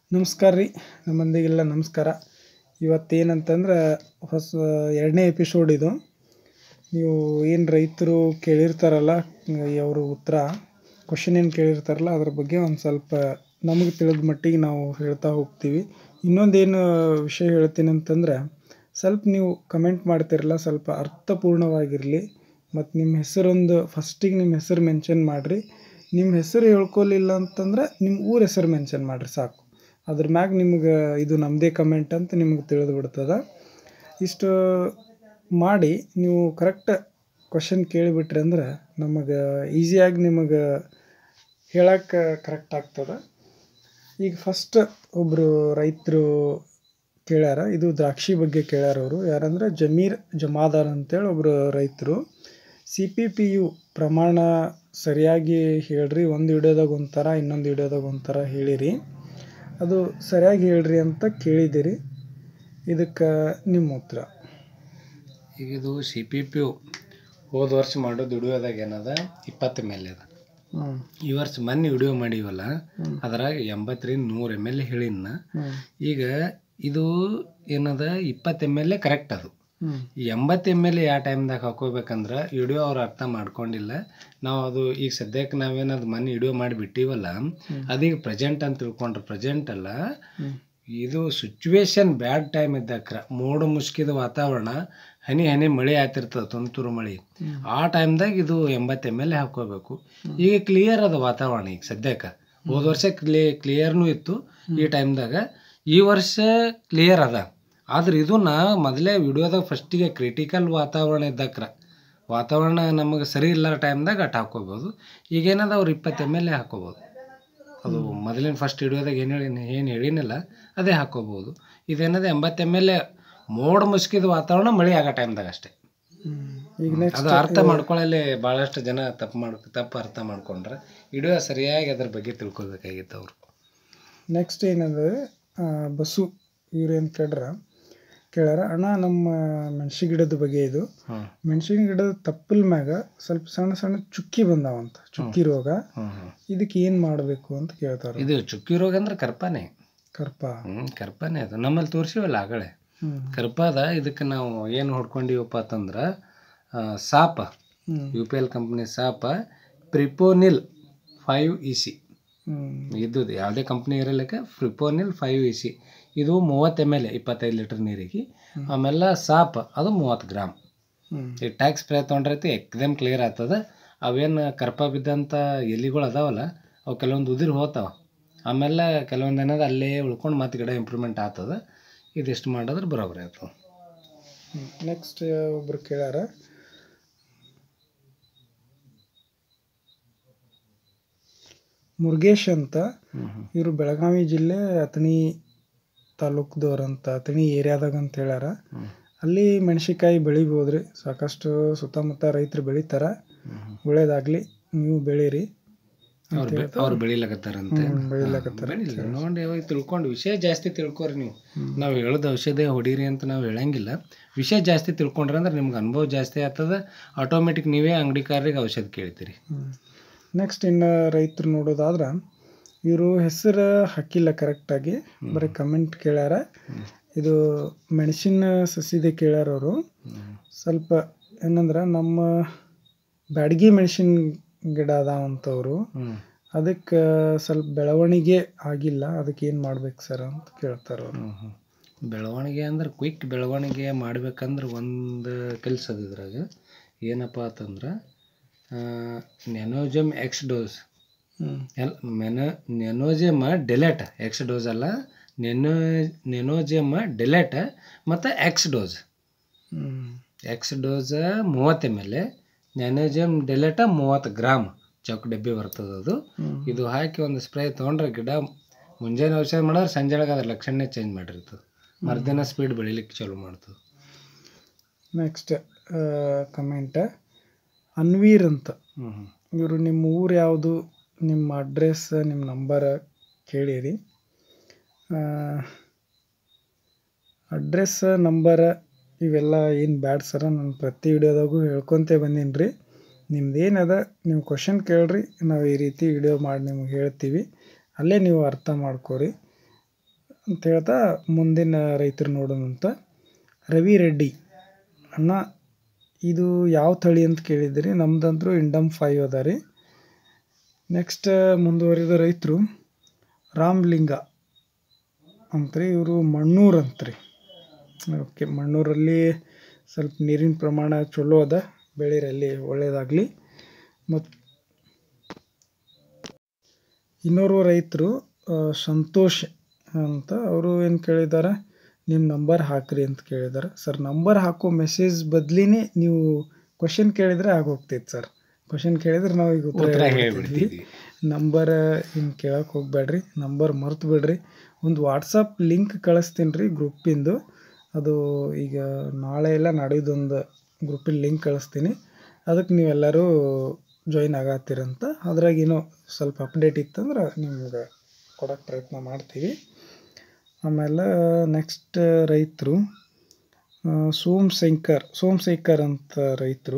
ನಮಸ್ಕಾರ ರೀ ನಮ್ಮ ಮಂದಿಗೆಲ್ಲ ನಮಸ್ಕಾರ ಇವತ್ತೇನಂತಂದ್ರೆ ಹೊಸ ಎರಡನೇ ಎಪಿಸೋಡ್ ಇದು ನೀವು ಏನು ರೈತರು ಕೇಳಿರ್ತಾರಲ್ಲ ಅವರು ಉತ್ತರ ಕ್ವಶನ್ ಏನು ಕೇಳಿರ್ತಾರಲ್ಲ ಅದ್ರ ಬಗ್ಗೆ ಒಂದು ಸ್ವಲ್ಪ ನಮಗೆ ತಿಳಿದ ಮಟ್ಟಿಗೆ ನಾವು ಹೇಳ್ತಾ ಹೋಗ್ತೀವಿ ಇನ್ನೊಂದೇನು ವಿಷಯ ಹೇಳ್ತೀನಿ ಅಂತಂದ್ರೆ ಸ್ವಲ್ಪ ನೀವು ಕಮೆಂಟ್ ಮಾಡ್ತಿರಲ್ಲ ಸ್ವಲ್ಪ ಅರ್ಥಪೂರ್ಣವಾಗಿರಲಿ ಮತ್ತು ನಿಮ್ಮ ಹೆಸರೊಂದು ಫಸ್ಟಿಗೆ ನಿಮ್ಮ ಹೆಸರು ಮೆನ್ಷನ್ ಮಾಡಿರಿ ನಿಮ್ಮ ಹೆಸರು ಹೇಳ್ಕೊಲಿಲ್ಲ ಅಂತಂದ್ರೆ ನಿಮ್ಮ ಊರ ಹೆಸರು ಮೆನ್ಷನ್ ಮಾಡಿರಿ ಸಾಕು ಅದ್ರ ಮ್ಯಾಗ ನಿಮ್ಗೆ ಇದು ನಮ್ಮದೇ ಕಮೆಂಟ್ ಅಂತ ನಿಮ್ಗೆ ತಿಳಿದು ಬಿಡ್ತದೆ ಇಷ್ಟು ಮಾಡಿ ನೀವು ಕರೆಕ್ಟ್ ಕ್ವಶನ್ ಕೇಳಿಬಿಟ್ರಿ ಅಂದ್ರೆ ನಮಗೆ ಈಸಿಯಾಗಿ ನಿಮಗೆ ಹೇಳಕ್ಕೆ ಕರೆಕ್ಟ್ ಆಗ್ತದೆ ಈಗ ಫಸ್ಟ್ ಒಬ್ಬರು ರೈತರು ಕೇಳ್ಯಾರ ಇದು ದ್ರಾಕ್ಷಿ ಬಗ್ಗೆ ಕೇಳ್ಯಾರ ಅವರು ಯಾರಂದ್ರೆ ಜಮೀರ್ ಜಮಾದಾರ್ ಅಂತೇಳಿ ಒಬ್ಬರು ರೈತರು ಸಿ ಪಿ ಪಿ ಯು ಪ್ರಮಾಣ ಸರಿಯಾಗಿ ಹೇಳ್ರಿ ಒಂದು ವಿಡಿಯೋದಾಗ ಒಂಥರ ಇನ್ನೊಂದು ವಿಡಿಯೋದಾಗ ಒಂಥರ ಹೇಳಿರಿ ಅದು ಸರಿಯಾಗಿ ಹೇಳ್ರಿ ಅಂತ ಕೇಳಿದ್ದೀರಿ ಇದಕ್ಕೆ ನಿಮ್ಮ ಉತ್ತರ ಈಗ ಇದು ಸಿ ಪಿ ಪಿ ಯು ಹೋದ ವರ್ಷ ಮಾಡೋದು ವಿಡಿಯೋದಾಗ ಏನದ ಇಪ್ಪತ್ತು ಎಮ್ ಎಲ್ ಅದ ಹ್ಞೂ ಈ ವರ್ಷ ಮೊನ್ನೆ ವಿಡಿಯೋ ಮಾಡೀವಲ್ಲ ಅದ್ರಾಗ ಎಂಬತ್ತರಿಂದ ನೂರು ಎಮ್ ಎಲ್ ಹೇಳಿನ ಹ್ಞೂ ಈಗ ಇದು ಏನದ ಇಪ್ಪತ್ತು ಎಮ್ ಎಲ್ ಕರೆಕ್ಟ್ ಅದು ಹ್ಞೂ ಈ ಎಂಬತ್ತು ಎಮ್ ಎಲ್ ಯಾವ ಟೈಮ್ದಾಗ ಹಾಕೋಬೇಕಂದ್ರೆ ವಿಡಿಯೋ ಅವ್ರು ಅರ್ಥ ಮಾಡ್ಕೊಂಡಿಲ್ಲ ನಾವು ಅದು ಈಗ ಸದ್ಯಕ್ಕೆ ನಾವೇನದು ಮೊನ್ನೆ ವಿಡಿಯೋ ಮಾಡಿ ಬಿಟ್ಟಿವಲ್ಲ ಅದೀಗ ಪ್ರೆಸೆಂಟ್ ಅಂತ ತಿಳ್ಕೊಂಡ್ರೆ ಪ್ರೆಸೆಂಟ್ ಅಲ್ಲ ಹ್ಞೂ ಇದು ಸಿಚುವೇಶನ್ ಬ್ಯಾಡ್ ಟೈಮ್ ಇದ್ದಕ್ರ ಮೋಡ ಮುಸ್ಕಿದ ವಾತಾವರಣ ಹನಿ ಹನಿ ಮಳೆ ಆಗ್ತಿರ್ತದೆ ತುಂತುರು ಮಳೆ ಆ ಟೈಮ್ದಾಗ ಇದು ಎಂಬತ್ತು ಎಮ್ ಎಲ್ ಹಾಕೋಬೇಕು ಈಗ ಕ್ಲಿಯರ್ ಅದ ವಾತಾವರಣ ಈಗ ಸದ್ಯಕ್ಕೆ ಹೋದ ವರ್ಷ ಕ್ಲಿ ಕ್ಲಿಯರ್ನೂ ಇತ್ತು ಈ ಟೈಮ್ದಾಗ ಈ ವರ್ಷ ಕ್ಲಿಯರ್ ಅದ ಆದ್ರೆ ಇದು ನಾ ಮೊದಲೇ ವಿಡಿಯೋದಾಗ ಫಸ್ಟಿಗೆ ಕ್ರಿಟಿಕಲ್ ವಾತಾವರಣ ಇದ್ದಕ್ರ ವಾತಾವರಣ ನಮಗೆ ಸರಿ ಇಲ್ಲ ಟೈಮ್ದಾಗ ಅಟ್ ಹಾಕೋಬೋದು ಈಗೇನದ ಅವ್ರು ಇಪ್ಪತ್ತು ಎಮ್ ಎಲ್ ಹಾಕೋಬೋದು ಅದು ಮೊದಲಿನ ಫಸ್ಟ್ ಹಿಡಿಯೋದಾಗ ಏನು ಹೇಳಿ ಏನು ಹೇಳಿನಲ್ಲ ಅದೇ ಹಾಕೋಬೋದು ಇದೇನದ ಎಂಬತ್ತು ಎಮ್ ಎಲ್ ಮೋಡ ಮುಸ್ಕಿದ ವಾತಾವರಣ ಮಳೆ ಆಗೋ ಟೈಮ್ದಾಗ ಅಷ್ಟೇ ಈಗ ನೆಕ್ಸ್ಟ್ ಅದು ಅರ್ಥ ಮಾಡ್ಕೊಳ್ಳಲ್ಲಿ ಭಾಳಷ್ಟು ಜನ ತಪ್ಪು ಮಾಡ್ ತಪ್ಪು ಅರ್ಥ ಮಾಡ್ಕೊಂಡ್ರೆ ವಿಡಿಯೋ ಸರಿಯಾಗಿ ಅದ್ರ ಬಗ್ಗೆ ತಿಳ್ಕೊಬೇಕಾಗಿತ್ತು ಅವರು ನೆಕ್ಸ್ಟ್ ಏನಂದ್ರೆ ಆ, ಬಸ್ಸು ಇವ್ರೇನು ಕೇಳ್ರ ಕೇಳ್ಯಾರ ಅಣ್ಣ ನಮ್ಮ ಮೆಣಸಿನ ಗಿಡದ ಬಗ್ಗೆ ಇದು ಹ್ಞೂ ಮೆಣಸಿನ ಗಿಡದ ತಪ್ಪಲ್ ಮ್ಯಾಗ ಸ್ವಲ್ಪ ಸಣ್ಣ ಸಣ್ಣ ಚುಕ್ಕಿ ಬಂದಾವಂತ ಚುಕ್ಕಿ ರೋಗ ಹ್ಞೂ ಹ್ಞೂ ಇದಕ್ಕೆ ಏನು ಮಾಡಬೇಕು ಅಂತ ಕೇಳ್ತಾರೆ ಇದು ಚುಕ್ಕಿ ರೋಗ ಅಂದ್ರೆ ಕರ್ಪಾನೆ ಕರ್ಪ ಹ್ಞೂ ಕರ್ಪಾನೆ ಅದು ನಮ್ಮಲ್ಲಿ ತೋರಿಸಿವಲ್ಲ ಆಗಳೆ ಹ್ಞೂ ಕರ್ಪಾದ ಇದಕ್ಕೆ ನಾವು ಏನು ಹೊಡ್ಕೊಂಡಿವಪ್ಪ ಅಂತಂದ್ರೆ ಆ, ಸಾಪ ಹ್ಞೂ ಯು ಪಿ ಎಲ್ ಕಂಪ್ನಿ ಸಾಪ ಪ್ರಿಪೋನಿಲ್ ಫೈವ್ ಇ ಸಿ ಹ್ಞೂ ಇದು ಯಾವುದೇ ಕಂಪ್ನಿ ಇರಲಿಕ್ಕೆ ಫ್ರಿಪೋನಿಲ್ ಫೈವ್ ಇ ಸಿ ಇದು ಮೂವತ್ತು ಎಮ್ ಎಲ್ ಇಪ್ಪತ್ತೈದು ಲೀಟ್ರ್ ನೀರಿಗೆ ಆಮೇಲೆ ಸಾಪ್ ಅದು ಮೂವತ್ತು ಗ್ರಾಮ್ ಹ್ಞೂ ಈ ಟ್ಯಾಕ್ಸ್ ಸ್ಪ್ರೇ ತೊಗೊಂಡ್ರೈತಿ ಎಕ್ದಮ್ ಕ್ಲಿಯರ್ ಆಗ್ತದೆ ಅವೇನು ಕರ್ಪ ಬಿದ್ದಂಥ ಎಲಿಗಳು ಅದಾವಲ್ಲ ಅವು ಕೆಲವೊಂದು ಉದಿರು ಹೋಗ್ತಾವ ಆಮೇಲೆ ಕೆಲವೊಂದು ಏನದ ಅಲ್ಲೇ ಉಳ್ಕೊಂಡು ಮತ್ತೆ ಗಿಡ ಇಂಪ್ರೂವ್ಮೆಂಟ್ ಆಗ್ತದೆ ಇದಿಷ್ಟು ಮಾಡಿದ್ರೆ ಬರೋಬ್ಬರಿ ಆಗ್ತದೆ ನೆಕ್ಸ್ಟ್ ಒಬ್ರು ಕೇಳ್ಯಾರ ಮುರುಗೇಶ್ ಅಂತ ಇವರು ಬೆಳಗಾವಿ ಜಿಲ್ಲೆ ಅಥಣಿ ತಾಲೂಕ್ದವ್ರಂತ ಅಥಣಿ ಏರಿಯಾದಾಗ ಅಂತ ಹೇಳ್ಯಾರ ಅಲ್ಲಿ ಮೆಣಸಿನ್ಕಾಯಿ ಬೆಳಿಬೋದ್ರಿ ಸಾಕಷ್ಟು ಸುತ್ತಮುತ್ತ ರೈತರು ಬೆಳಿತಾರ ಒಳ್ಳೇದಾಗ್ಲಿ ನೀವು ಬೆಳೀರಿ ಅವ್ರು ಅವ್ರು ಬೆಳಿಲಕತ್ತಾರಂತೆ ಬೆಳಿಲಕತ್ತಾರ ಬೆಳಿಲ್ಲ ನೋಡಿ ಯಾವಾಗ ತಿಳ್ಕೊಂಡು ವಿಷಯ ಜಾಸ್ತಿ ತಿಳ್ಕೊರಿ ನೀವು ನಾವು ಹೇಳೋದು ಔಷಧ ಹೊಡೀರಿ ಅಂತ ನಾವು ಹೇಳಂಗಿಲ್ಲ ವಿಷಯ ಜಾಸ್ತಿ ತಿಳ್ಕೊಂಡ್ರೆ ಅಂದ್ರೆ ನಿಮ್ಗೆ ಅನುಭವ ಜಾಸ್ತಿ ಆಗ್ತದೆ ಆಟೋಮೆಟಿಕ್ ನೀವೇ ಅಂಗಡಿಕಾರರಿಗೆ ಔಷಧ ಕೇಳ್ತೀರಿ ನೆಕ್ಸ್ಟ್ ಇನ್ನು ರೈತರು ನೋಡೋದಾದ್ರೆ ಇವರು ಹೆಸರು ಹಾಕಿಲ್ಲ ಕರೆಕ್ಟಾಗಿ ಬರೀ ಕಮೆಂಟ್ ಕೇಳ್ಯಾರ ಇದು ಮೆಣಸಿನ ಸಸಿದೆ ಕೇಳ್ಯಾರ ಅವರು ಸ್ವಲ್ಪ ಏನಂದ್ರೆ ನಮ್ಮ ಬ್ಯಾಡಗಿ ಮೆಣಸಿನ ಗಿಡ ಅದಾವಂತವರು ಹ್ಞೂ ಅದಕ್ಕೆ ಸ್ವಲ್ಪ ಬೆಳವಣಿಗೆ ಆಗಿಲ್ಲ ಅದಕ್ಕೆ ಏನು ಮಾಡ್ಬೇಕು ಸರ್ ಅಂತ ಕೇಳ್ತಾರೆ ಅವರು ಹ್ಮ್ ಹ್ಮ್. ಬೆಳವಣಿಗೆ ಅಂದ್ರೆ ಕ್ವಿಕ್ ಬೆಳವಣಿಗೆ ಮಾಡ್ಬೇಕಂದ್ರೆ ಒಂದು ಕೆಲಸ ಅದ ಇದ್ರಾಗ ಏನಪ್ಪ ಅಂತಂದ್ರೆ ನೆನೋಜಮ್ ಎಕ್ಸ್ ಡೋಸ್ ಹ್ಞೂ ಎಲ್ ಮೆನೋ ನೆನೋಜಮ್ ಡೆಲೆಟ್ ಎಕ್ಸ್ ಡೋಸ್ ಅಲ್ಲ ನೆನೋ ನೆನೋಜಮ್ ಡೆಲೆಟ್ ಮತ್ತು ಎಕ್ಸ್ ಡೋಸ್ ಹ್ಞೂ ಎಕ್ಸ್ ಡೋಸ್ ಮೂವತ್ತು ಎಮ್ ಎಲ್ ನೆನೋಜಮ್ ಡೆಲೆಟ ಮೂವತ್ತು ಗ್ರಾಮ್ ಚೌಕ್ ಡಬ್ಬಿ ಬರ್ತದೆ ಅದು ಹ್ಞೂ ಇದು ಹಾಕಿ ಒಂದು ಸ್ಪ್ರೇ ತೊಗೊಂಡ್ರೆ ಗಿಡ ಮುಂಜಾನೆ ಔಷಧ ಮಾಡಿದ್ರೆ ಸಂಜೆ ಒಳಗೆ ಅದ್ರ ಲಕ್ಷಣ ಚೇಂಜ್ ಮಾಡಿರ್ತದೆ ಮರ್ದಿನ ಸ್ಪೀಡ್ ಬೆಳಿಲಿಕ್ಕೆ ಚಾಲೂ ಮಾಡ್ತದೆ ನೆಕ್ಸ್ಟ್ ಕಮೆಂಟ್ ಅನ್ವೀರ್ ಅಂತ ಹ್ಞೂ ಹ್ಞೂ ಇವರು ನಿಮ್ಮ ಊರು ಯಾವುದು ನಿಮ್ಮ ಅಡ್ರೆಸ್ ನಿಮ್ಮ ನಂಬರ್ ಕೇಳಿರಿ ಅಡ್ರೆಸ್ ನಂಬರ್ ಇವೆಲ್ಲ ಏನು ಬ್ಯಾಡ ಸರ ನಾನು ಪ್ರತಿ ವಿಡಿಯೋದಾಗೂ ಹೇಳ್ಕೊತ ಬಂದೀನಿ ರೀ ನಿಮ್ದು ಏನದ ನೀವು ಕ್ವಶನ್ ಕೇಳ್ರಿ ನಾವು ಈ ರೀತಿ ವಿಡಿಯೋ ಮಾಡಿ ನಿಮ್ಗೆ ಹೇಳ್ತೀವಿ ಅಲ್ಲೇ ನೀವು ಅರ್ಥ ಮಾಡ್ಕೊರಿ ಅಂತ ಹೇಳ್ತಾ ಮುಂದಿನ ರೈತರು ನೋಡೋಣ ಅಂತ ರವಿ ರೆಡ್ಡಿ ಅಣ್ಣ ಇದು ಯಾವ ತಳಿ ಅಂತ ಕೇಳಿದ್ರಿ ನಮ್ದಂದ್ರು ಇಂಡಮ್ ಫೈವ್ ಅದ ರೀ ನೆಕ್ಸ್ಟ್ ಮುಂದುವರಿದ ರೈತರು ರಾಮ್ಲಿಂಗ ಅಂತ್ರಿ ಇವರು ಮಣ್ಣೂರು ಅಂತ್ರಿ ಓಕೆ ಮಣ್ಣೂರಲ್ಲಿ ಸ್ವಲ್ಪ ನೀರಿನ ಪ್ರಮಾಣ ಚಲೋ ಅದ ಬೆಳೀರಲ್ಲಿ ಒಳ್ಳೆಯದಾಗಲಿ ಮತ್ತು ಇನ್ನೋರ್ವ ರೈತರು ಆ, ಸಂತೋಷ್ ಅಂತ ಅವರು ಏನು ಕೇಳಿದ್ದಾರೆ ನಿಮ್ಮ ನಂಬರ್ ಹಾಕ್ರಿ ಅಂತ ಕೇಳಿದ್ದಾರೆ ಸರ್ ನಂಬರ್ ಹಾಕೋ ಮೆಸೇಜ್ ಬದ್ಲಿನೇ ನೀವು ಕ್ವಶನ್ ಕೇಳಿದರೆ ಆಗೋಗ್ತೈತೆ ಸರ್ ಕ್ವಶನ್ ಕೇಳಿದ್ರೆ ನಾವು ಈಗ ಉತ್ತರ ಉತ್ತರ ಹೇಳ್ಬಿಡ್ತೀವಿ ಹೇಳ್ಬಿಡ್ತಿದ್ವಿ ನಂಬರ್ ಹಿಂಗೆ ಕೇಳಕ್ಕೆ ಹೋಗ್ಬೇಡ್ರಿ ನಂಬರ್ ಮರ್ತು ಬಿಡ್ರಿ ಒಂದು ವಾಟ್ಸಪ್ ಲಿಂಕ್ ಕಳಿಸ್ತೀನಿ ರೀ ಗ್ರೂಪಿಂದು ಅದು ಈಗ ನಾಳೆ ಎಲ್ಲ ನಾಡಿದ್ದೊಂದು ಗ್ರೂಪಿನ ಲಿಂಕ್ ಕಳಿಸ್ತೀನಿ ಅದಕ್ಕೆ ನೀವೆಲ್ಲರೂ ಜಾಯಿನ್ ಆಗತ್ತೀರಂತ ಅದ್ರಾಗ ಏನೋ ಸ್ವಲ್ಪ ಅಪ್ಡೇಟ್ ಇತ್ತಂದ್ರೆ ನಿಮ್ಗೆ ಕೊಡೋಕ್ಕೆ ಪ್ರಯತ್ನ ಮಾಡ್ತೀವಿ ಆಮೇಲೆ ನೆಕ್ಸ್ಟ್ ರೈತರು ಸೋಮಶಂಕರ್ ಸೋಮಶೇಖರ್ ಅಂತ ರೈತರು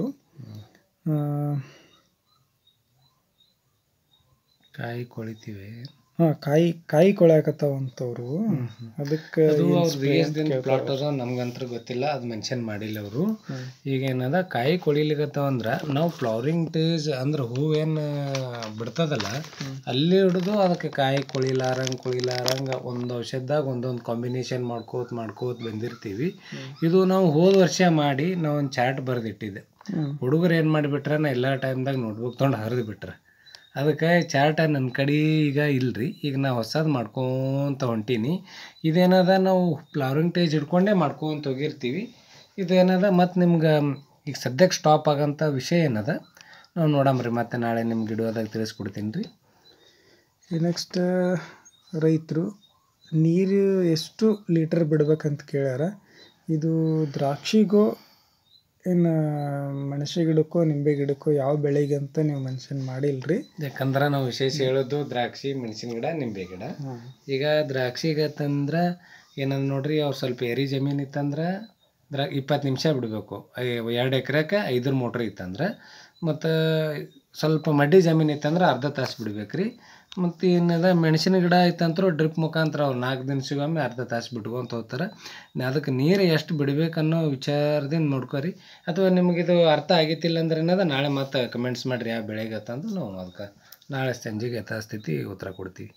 ಕಾಯಿ ಕೊಳಿತೀವಿ ಹಾಂ ಕಾಯಿ ಕಾಯಿ ಕೊಳಕತ್ತಾವಂತವ್ರು ಅದಕ್ಕೆ ಅದು ಏನ್ ಅವ್ರದ್ದು spray ಎಷ್ಟು ಅಂತ ದಿನ ಕೇಳ್ತಾರೆ. ಪ್ಲಾಟ್ ಅದ ನಮ್ಗಂತ್ರ ಗೊತ್ತಿಲ್ಲ ಅದು ಮೆನ್ಷನ್ ಮಾಡಿಲ್ಲ ಅವರು ಹ್ಮ್. ಈಗ ಏನದ ಕಾಯಿ ಕೊಳಿಲಿಕತ್ತಾವ ಅಂದ್ರ ನಾವು ಫ್ಲವರಿಂಗ್ ಟೇಜ್ ಅಂದ್ರೆ ಹೂವೇನು ಬಿಡ್ತದಲ್ಲ ಅಲ್ಲಿ ಹಿಡಿದು ಅದಕ್ಕೆ ಕಾಯಿ ಕೊಳಿಲಾರಂಗ್ ಕೊಳಿಲಾರಂಗ ಒಂದು ಔಷಧದಾಗ ಒಂದೊಂದು ಕಾಂಬಿನೇಷನ್ ಮಾಡ್ಕೋತ ಮಾಡ್ಕೋತ ಬಂದಿರ್ತೀವಿ ಇದು ನಾವು ಹೋದ ವರ್ಷ ಮಾಡಿ ನಾವು ಒಂದು ಚಾರ್ಟ್ ಬರೆದಿಟ್ಟಿದ್ದೆ ಹ್ಮ್. ಹುಡುಗರು ಏನು ಮಾಡಿಬಿಟ್ರೆ ನಾ ಎಲ್ಲ ಟೈಮ್ದಾಗ ನೋಟ್ಬುಕ್ ತೊಗೊಂಡು ಹರಿದು ಬಿಟ್ರೆ ಅದಕ್ಕೆ ಚಾರ್ಟ ನನ್ನ ಕಡೆ ಈಗ ಇಲ್ರಿ ಈಗ ನಾ ಹೊಸದು ಮಾಡ್ಕೊತ ಹೊಂಟೀನಿ ಇದೇನದ ನಾವು ಫ್ಲವರಿಂಗ್ ಟೇಜ್ ಹಿಡ್ಕೊಂಡೇ ಮಾಡ್ಕೊಂತ ಹೋಗಿರ್ತೀವಿ ಇದೇನದ ಮತ್ತು ನಿಮ್ಗೆ ಈಗ ಸದ್ಯಕ್ಕೆ ಸ್ಟಾಪ್ ಆಗಂಥ ವಿಷಯ ಏನದ ನಾವು ನೋಡಮ್ರಿ ಮತ್ತೆ ನಾಳೆ ನಿಮ್ಗೆ ಇಡುವುದಾಗ ತಿಳಿಸ್ಕೊಡ್ತೀನಿ ರೀ ಈ ನೆಕ್ಸ್ಟ್ ರೈತರು ನೀರು ಎಷ್ಟು ಲೀಟರ್ ಬಿಡ್ಬೇಕಂತ ಕೇಳ್ಯಾರ ಇದು ದ್ರಾಕ್ಷಿಗೋ ಏನು ಮೆಣಸೆ ಗಿಡಕ್ಕೋ ನಿಂಬೆ ಗಿಡಕ್ಕೋ ಯಾವ ಬೆಳೆಗೆ ಅಂತ ನೀವು ಮೆನ್ಷನ್ ಮಾಡಿಲ್ರಿ ಯಾಕಂದ್ರೆ ನಾವು ವಿಶೇಷ ಹೇಳೋದು ದ್ರಾಕ್ಷಿ ಮೆಣಸಿನ ಗಿಡ ನಿಂಬೆ ಗಿಡ ಹಾಂ ಈಗ ದ್ರಾಕ್ಷಿಗೆ ತಂದ್ರೆ ಏನಂದ್ ನೋಡ್ರಿ ಅವ್ರು ಸ್ವಲ್ಪ ಎರಿ ಜಮೀನು ಇತ್ತಂದ್ರೆ ದ್ರಾ ಇಪ್ಪತ್ತು ನಿಮಿಷ ಬಿಡಬೇಕು ಎರಡು ಎಕರೆಗೆ ಐದರ ಮೋಟ್ರ್ ಇತ್ತಂದ್ರೆ ಮತ್ತು ಸ್ವಲ್ಪ ಮಡ್ಡಿ ಜಮೀನು ಇತ್ತಂದ್ರೆ ಅರ್ಧ ತಾಸು ಬಿಡ್ಬೇಕು ರೀ ಮತ್ತು ಏನದ ಮೆಣಸಿನ ಗಿಡ ಐತಂತರೂ ಡ್ರಿಪ್ ಮುಖಾಂತರ ಅವ್ರು ನಾಲ್ಕು ದಿನಸಿಗೊಮ್ಮೆ ಅರ್ಧ ತಾಸು ಬಿಟ್ಕೊಂತ ಹೋಗ್ತಾರೆ ಅದಕ್ಕೆ ನೀರು ಎಷ್ಟು ಬಿಡ್ಬೇಕನ್ನೋ ವಿಚಾರದಿಂದ ನೋಡ್ಕೊರಿ ಅಥವಾ ನಿಮಗಿದು ಅರ್ಥ ಆಗಿತ್ತಿಲ್ಲ ಅಂದ್ರೆ ಏನದ ನಾಳೆ ಮತ್ತೆ ಕಮೆಂಟ್ಸ್ ಮಾಡಿರಿ ಯಾವ ಬೆಳೆಗೆ ಅಂತಂದು ನಾವು ಅದಕ್ಕೆ ನಾಳೆ ಸಂಜೆಗೆ ಯಥಾಸ್ಥಿತಿ ಉತ್ತರ ಕೊಡ್ತೀವಿ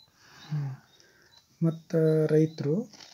ಮತ್ತು ರೈತರು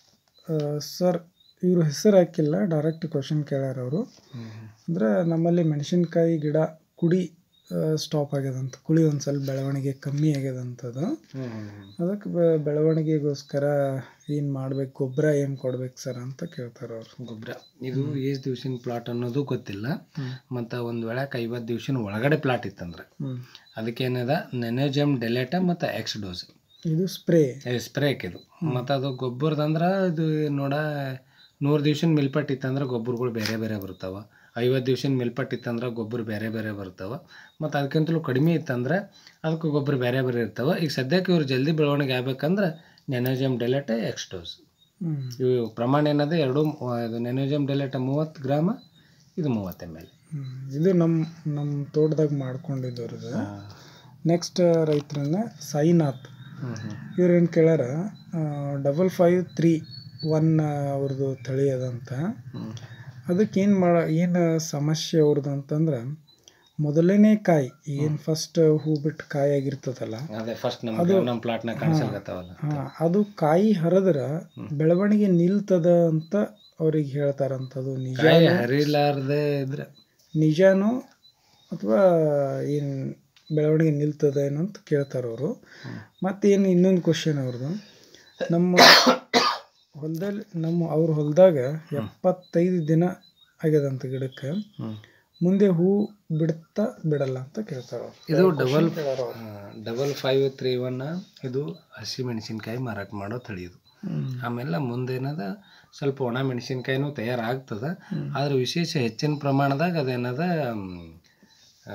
ಸರ್ ಇವರು ಹೆಸರು ಹಾಕಿಲ್ಲ ಡೈರೆಕ್ಟ್ ಕ್ವಶನ್ ಕೇಳ್ಯಾರ ಅವರು ಅಂದ್ರೆ ನಮ್ಮಲ್ಲಿ ಮೆಣಸಿನ್ಕಾಯಿ ಗಿಡ ಕುಡಿ ಸ್ಟಾಪ್ ಆಗ್ಯದಂತ ಕುಳಿ ಒಂದು ಸ್ವಲ್ಪ ಬೆಳವಣಿಗೆ ಕಮ್ಮಿ ಆಗ್ಯದಂಥದ್ದು ಅದಕ್ಕೆ ಬೆ- ಬೆಳವಣಿಗೆಗೋಸ್ಕರ ಏನು ಮಾಡ್ಬೇಕು ಗೊಬ್ಬರ ಏನು ಕೊಡ್ಬೇಕು ಸರ್ ಅಂತ ಕೇಳ್ತಾರೆ ಅವರು ಗೊಬ್ಬರ ಇದು ಎಷ್ಟು ದಿವ್ಸಿನ ಪ್ಲಾಟ್ ಅನ್ನೋದು ಗೊತ್ತಿಲ್ಲ ಮತ್ತು ಒಂದು ವೇಳೆ ಐವತ್ತು ದಿವ್ಸಿನ ಒಳಗಡೆ ಪ್ಲಾಟ್ ಇತ್ತಂದ್ರೆ ಹ್ಞೂ ಅದಕ್ಕೇನಿದೆ ನೆನೋಜಮ್ ಡೆಲೆಟ ಮತ್ತು ಎಕ್ಸ್ ಡೋಸ್ ಇದು ಸ್ಪ್ರೇ ಸ್ಪ್ರೇ ಹಾಕಿದು ಮತ್ತು ಅದು ಗೊಬ್ಬರದಂದ್ರೆ ಇದು ನೋಡ ನೂರು ದಿವ್ಸಿನ ಮೇಲ್ಪಟ್ಟು ಇತ್ತಂದ್ರೆ ಗೊಬ್ಬರಗಳು ಬೇರೆ ಬೇರೆ ಬರ್ತಾವೆ ಐವತ್ತು ದಿವ್ಸಿನ ಮೇಲ್ಪಟ್ಟು ಇತ್ತಂದ್ರೆ ಗೊಬ್ಬರ ಬೇರೆ ಬೇರೆ ಬರ್ತಾವೆ ಮತ್ತು ಅದಕ್ಕಿಂತಲೂ ಕಡಿಮೆ ಇತ್ತಂದ್ರೆ ಅದಕ್ಕೆ ಗೊಬ್ಬರ ಬೇರೆ ಬೇರೆ ಇರ್ತಾವೆ ಈಗ ಸದ್ಯಕ್ಕೆ ಇವ್ರು ಜಲ್ದಿ ಬೆಳವಣಿಗೆ ಆಗ್ಬೇಕಂದ್ರೆ ನೆನೋಜಮ್ ಡೆಲೆಟ ಎಕ್ಸ್ ಡೋಸ್ ಹ್ಞೂ ಇವು ಪ್ರಮಾಣ ಏನದ ಎರಡು ಮ- ಇದು ನೆನೋಜಮ್ ಡೆಲೆಟ ಮೂವತ್ತು ಗ್ರಾಮ ಇದು ಮೂವತ್ತು ಎಮ್ ಎಲ್ ಇದು ನಮ್ಮ ನಮ್ಮ ತೋಟದಾಗ ಮಾಡ್ಕೊಂಡಿದ್ದವ್ರದ್ದು ನೆಕ್ಸ್ಟ್ ರೈತರನ್ನ ಸಾಯಿನಾಥ್ ಇವ್ರು ಏನು ಕೇಳ್ಯಾರ ಡಬಲ್ ಫೈವ್ ತ್ರೀ ಒನ್ ಅವ್ರದ್ದು ತಳಿ ಅದಂತ ಅದಕ್ಕೆ ಏನು ಮಾಡ ಏನು ಸಮಸ್ಯೆ ಅವ್ರದ್ದು ಅಂತಂದ್ರೆ ಮೊದಲನೇ ಕಾಯಿ ಏನು ಫಸ್ಟ್ ಹೂ ಬಿಟ್ಟು ಕಾಯಿ ಆಗಿರ್ತದಲ್ಲ ಅದೇ ಫಸ್ಟ್ ನಮ್ಮ ನಮ್ಮ ಪ್ಲಾಟ್ನಾಗ ಕಾಣಿಸಲ್ಗತ್ತಾವಲ್ಲ ಹಾಂ ಅದು ಕಾಯಿ ಹರಿದ್ರ ಬೆಳವಣಿಗೆ ನಿಲ್ತದ ಅಂತ ಅವ್ರಿಗೆ ಹೇಳ್ತಾರಂತದು ನಿಜ ಕಾಯಿ ಹರಿಲಾರ್ದೆ ಇದ್ರೆ ನಿಜಾನೋ ಅಥವಾ ಏನು ಬೆಳವಣಿಗೆ ನಿಲ್ತದ ಏನೋ ಅಂತ ಕೇಳ್ತಾರೆ ಅವರು ಮತ್ತೇನು ಇನ್ನೊಂದು ಕ್ವಶನ್ ಅವ್ರದ್ದು ನಮ್ಮ ಹೊಲದಲ್ಲಿ ನಮ್ಮ ಅವ್ರ ಹೊಲದಾಗ ಎಪ್ಪತ್ತೈದು ದಿನ ಆಗ್ಯದಂತ ಗಿಡಕ್ಕೆ ಮುಂದೆ ಹೂ ಬಿಡ್ತಾ ಬಿಡಲ್ಲ ಅಂತ ಕೇಳ್ತಾರೆ ಅವ್ರು ಇದು double double five three one ಇದು ಹಸಿ ಮೆಣಸಿನ್ಕಾಯಿ ಮಾರಾಟ ಮಾಡೋ ತಳಿ ಇದು ಆಮೇಲೆ ಮುಂದೇನದ ಸ್ವಲ್ಪ ಒಣ ಮೆಣಸಿನ್ಕಾಯಿನೂ ತಯಾರಾಗ್ತದ ಆದ್ರೆ ವಿಶೇಷ ಹೆಚ್ಚಿನ ಪ್ರಮಾಣದಾಗ ಅದೇನದ ಮ್, ಆ,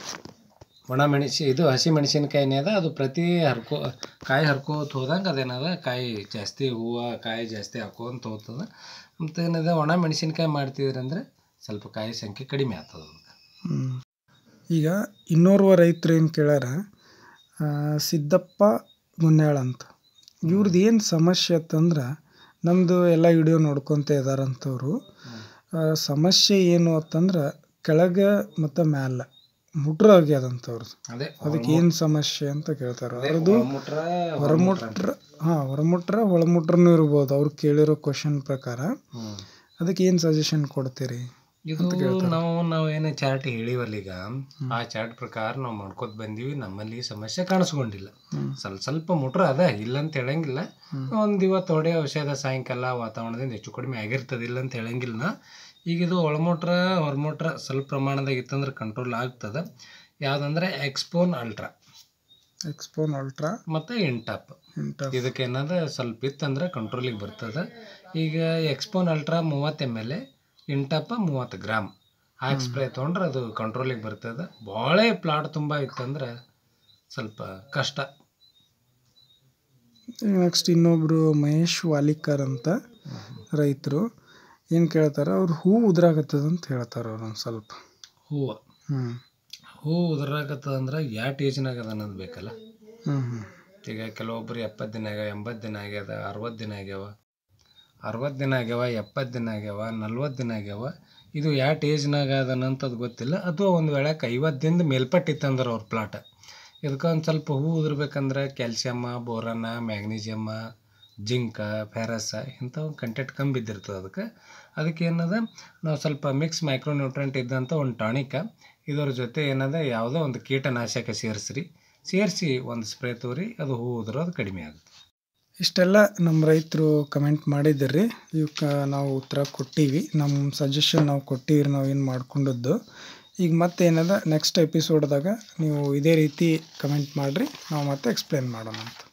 ಒಣ ಮೆಣಸಿ ಇದು ಹಸಿ ಮೆಣಸಿನ್ಕಾಯಿನೇ ಅದ ಅದು ಪ್ರತಿ ಹರ್ಕೋ ಕಾಯಿ ಹರ್ಕೋತ ಹೋದಂಗೆ ಅದೇನದ ಕಾಯಿ ಜಾಸ್ತಿ ಹೂವು ಕಾಯಿ ಜಾಸ್ತಿ ಹಾಕೋಂತ ಹೋಗ್ತದ ಮತ್ತು ಏನದ ಒಣ ಮೆಣಸಿನ್ಕಾಯಿ ಮಾಡ್ತಿದ್ರಂದ್ರೆ ಸ್ವಲ್ಪ ಕಾಯಿ ಸಂಖ್ಯೆ ಕಡಿಮೆ ಆಗ್ತದ ಅದಕ್ಕೆ ಹ್ಮ್. ಈಗ ಇನ್ನೋರ್ವ ರೈತರು ಏನು ಕೇಳ್ಯಾರ ಆ, ಸಿದ್ದಪ್ಪ ಗುನ್ಯಾಳ ಅಂತ ಇವ್ರದ್ದು ಏನು ಸಮಸ್ಯೆ ಅಂತಂದ್ರೆ ನಮ್ಮದು ಎಲ್ಲ ವಿಡಿಯೋ ನೋಡ್ಕೊತ ಇದಾರಂಥವ್ರು ಆ, ಸಮಸ್ಯೆ ಏನು ಅಂತಂದ್ರೆ ಕೆಳಗೆ ಮತ್ತು ಮ್ಯಾಲ ಮುಟ್ರ ಆಗ್ಯದಂಥವ್ರದ್ದು ಅದೇ ಅದಕ್ಕೆ ಏನು ಸಮಸ್ಯೆ ಅಂತ ಕೇಳ್ತಾರೆ ಅವ್ರದ್ದು ಮುಟ್ರ ಹೊರಮುಟ್ರ ಹಾಂ ಹೊರಮುಟ್ರ ಒಳಮುಟ್ರನೂ ಇರ್ಬೋದು ಅವ್ರು ಕೇಳಿರೋ ಕ್ವಶನ್ ಪ್ರಕಾರ ಹ್ಮ್ ಅದಕ್ಕೆ ಏನು ಸಜೆಷನ್ ಕೊಡ್ತೀರಿ ಇದು ನಾವು ನಾವು ಏನು ಚಾರ್ಟ್ ಹೇಳಿವಲ್ಲ ಈಗ ಆ ಚಾರ್ಟ್ ಪ್ರಕಾರ ನಾವು ಮಾಡ್ಕೊತ ಬಂದೀವಿ ನಮ್ಮಲ್ಲಿ ಸಮಸ್ಯೆ ಕಾಣಿಸ್ಕೊಂಡಿಲ್ಲ ಸ್ವಲ್ಪ ಸ್ವಲ್ಪ ಮುಟ್ರ ಅದ ಇಲ್ಲ ಅಂತ ಹೇಳಂಗಿಲ್ಲ ಒಂದು ಇವತ್ತು ಹೊಡೆ ಔಷಧ ಸಾಯಂಕಾಲ ವಾತಾವರಣದಿಂದ ಹೆಚ್ಚು ಕಡಿಮೆ ಆಗಿರ್ತದೆ ಇಲ್ಲ ಅಂತ ಹೇಳಂಗಿಲ್ಲ ಈಗ ಇದು ಒಳಮೋಟ್ರ ಹೊರಮೋಟ್ರ ಸ್ವಲ್ಪ ಪ್ರಮಾಣದಾಗ ಇತ್ತಂದ್ರೆ ಕಂಟ್ರೋಲ್ ಆಗ್ತದೆ ಯಾವುದಂದ್ರೆ ಎಕ್ಸ್ಪೋನ್ ಅಲ್ಟ್ರಾ ಎಕ್ಸ್ಪೋನ್ ಅಲ್ಟ್ರಾ ಮತ್ತು ಇಂಟಾಪ್ ಇಂಟ ಇದಕ್ಕೆ ಏನದ ಸ್ವಲ್ಪ ಇತ್ತಂದ್ರೆ ಕಂಟ್ರೋಲಿಗೆ ಬರ್ತದೆ ಈಗ ಎಕ್ಸ್ಪೋನ್ ಅಲ್ಟ್ರಾ ಮೂವತ್ತು ಎಮ್ ಎಲ್ ಇಂಟಪ್ಪ ಮೂವತ್ತು ಗ್ರಾಮ್ ಹಾಕಿ ಸ್ಪ್ರೇ ತೊಗೊಂಡ್ರೆ ಅದು ಕಂಟ್ರೋಲಿಗೆ ಬರ್ತದೆ ಭಾಳ ಪ್ಲಾಟ್ ತುಂಬ ಇತ್ತಂದ್ರೆ ಸ್ವಲ್ಪ ಕಷ್ಟ ನೆಕ್ಸ್ಟ್ ಇನ್ನೊಬ್ರು ಮಹೇಶ್ ವಾಲಿಕರ್ ಅಂತ ರೈತರು ಏನು ಕೇಳ್ತಾರೆ ಅವ್ರು ಹೂ ಉದ್ರಾಗತ್ತದ ಅಂತ ಹೇಳ್ತಾರೆ ಅವ್ರು ಒಂದು ಸ್ವಲ್ಪ ಹೂವು ಹ್ಞೂ ಹೂ ಉದುರಾಕತ್ತದ ಅಂದ್ರೆ ಯಾವ ಏಜ್ನಾಗ ಅದ ಅನ್ನೋದು ಬೇಕಲ್ಲ ಹ್ಞೂ ಹ್ಞೂ ಈಗ ಕೆಲವೊಬ್ರು ಎಪ್ಪತ್ತು ದಿನ ಆಗ್ಯಾವ ಎಂಬತ್ತು ದಿನ ಆಗ್ಯದ ಅರವತ್ತು ದಿನ ಆಗ್ಯಾವ ಅರವತ್ತು ದಿನ ಆಗ್ಯಾವ ಎಪ್ಪತ್ತು ದಿನ ಆಗ್ಯಾವ ನಲ್ವತ್ತು ದಿನ ಆಗ್ಯಾವ ಇದು ಯಾವ ಏಜ್ನಾಗ ಅದನ್ನಂಥದ್ದು ಗೊತ್ತಿಲ್ಲ ಅಥವಾ ಒಂದು ವೇಳೆಗೆ ಐವತ್ತು ದಿನದ ಮೇಲ್ಪಟ್ಟಿತ್ತಂದ್ರೆ ಅವ್ರ ಪ್ಲಾಟ್ ಇದಕ್ಕೆ ಒಂದು ಸ್ವಲ್ಪ ಹೂ ಉದುರ್ಬೇಕಂದ್ರೆ ಕ್ಯಾಲ್ಸಿಯಮ್ಮ ಬೋರನ ಮ್ಯಾಗ್ನೀಷಿಯಮ್ಮ ಜಿಂಕ ಫೆರಸ ಇಂಥವು ಕಂಟೆಂಟ್ ಕಮ್ಮಿ ಬಿದ್ದಿರ್ತದೆ ಅದಕ್ಕೆ ಅದಕ್ಕೆ ಏನದ ನಾವು ಸ್ವಲ್ಪ ಮಿಕ್ಸ್ ಮೈಕ್ರೋನ್ಯೂಟ್ರೆಂಟ್ ಇದ್ದಂಥ ಒಂದು ಟಾನಿಕ ಇದರ ಜೊತೆ ಏನದ ಯಾವುದೋ ಒಂದು ಕೀಟನಾಶಕ ಸೇರಿಸ್ರಿ ಸೇರಿಸಿ ಒಂದು ಸ್ಪ್ರೇ ತೋರಿ ಅದು ಹೂ ಉದುರೋದು ಕಡಿಮೆ ಆಗುತ್ತೆ ಇಷ್ಟೆಲ್ಲ ನಮ್ಮ ರೈತರು ಕಮೆಂಟ್ ಮಾಡಿದ್ದೀರಿ ಇವಕ್ಕೆ ನಾವು ಉತ್ತರ ಕೊಟ್ಟೀವಿ ನಮ್ಮ ಸಜೆಷನ್ ನಾವು ಕೊಟ್ಟಿವಿ ನಾವು ಏನು ಮಾಡ್ಕೊಂಡದ್ದು ಈಗ ಮತ್ತೆ ಏನದ ನೆಕ್ಸ್ಟ್ ಎಪಿಸೋಡ್ದಾಗ ನೀವು ಇದೇ ರೀತಿ ಕಮೆಂಟ್ ಮಾಡಿರಿ ನಾವು ಮತ್ತೆ ಎಕ್ಸ್ಪ್ಲೇನ್ ಮಾಡೋಣ ಅಂತ